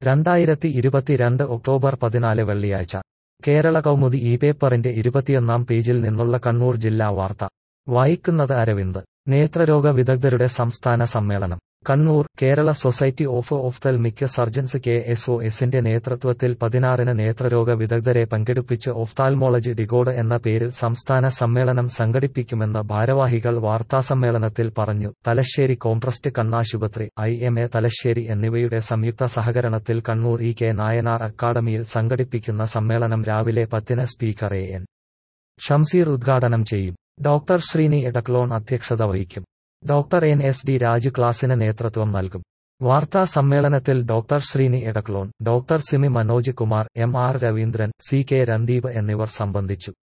രണ്ടായിരത്തി ഇരുപത്തിരണ്ട് ഒക്ടോബർ പതിനാല് വെള്ളിയാഴ്ച കേരള കൗമുദി ഈ പേപ്പറിന്റെ ഇരുപത്തിയൊന്നാം പേജിൽ നിന്നുള്ള കണ്ണൂർ ജില്ലാ വാർത്ത വായിക്കുന്നത് അരവിന്ദ് നേത്രരോഗ വിദഗ്ധരുടെ സംസ്ഥാന സമ്മേളനം Kannur Kerala society of ophthalmic surgeons K S O എസിന്റെ നേതൃത്വത്തിൽ പതിനാറിന് നേത്രരോഗ വിദഗ്ധരെ പങ്കെടുപ്പിച്ച് ഓഫ്താൽമോളജി ഡിഗോഡ് എന്ന പേരിൽ സംസ്ഥാന സമ്മേളനം സംഘടിപ്പിക്കുമെന്ന് ഭാരവാഹികൾ വാർത്താസമ്മേളനത്തിൽ പറഞ്ഞു തലശ്ശേരി കോംട്രസ്റ്റ് കണ്ണാശുപത്രി ഐ എം എ തലശ്ശേരി എന്നിവയുടെ സംയുക്ത സഹകരണത്തിൽ കണ്ണൂർ ഇ കെ നായനാർ അക്കാദമിയിൽ സംഘടിപ്പിക്കുന്ന സമ്മേളനം രാവിലെ പത്തിന് സ്പീക്കർ എ എൻ ഷംസീർ ഉദ്ഘാടനം ചെയ്യും ഡോക്ടർ ശ്രീനി എടക്ലോൺ അധ്യക്ഷത വഹിക്കും doctor N S D Raju ക്ലാസിന് നേതൃത്വം നൽകും വാർത്താ സമ്മേളനത്തിൽ doctor Sreeni Edaklon doctor Simi Manoj Kumar M R Raveendran C K Randeep എന്നിവർ സംബന്ധിച്ചു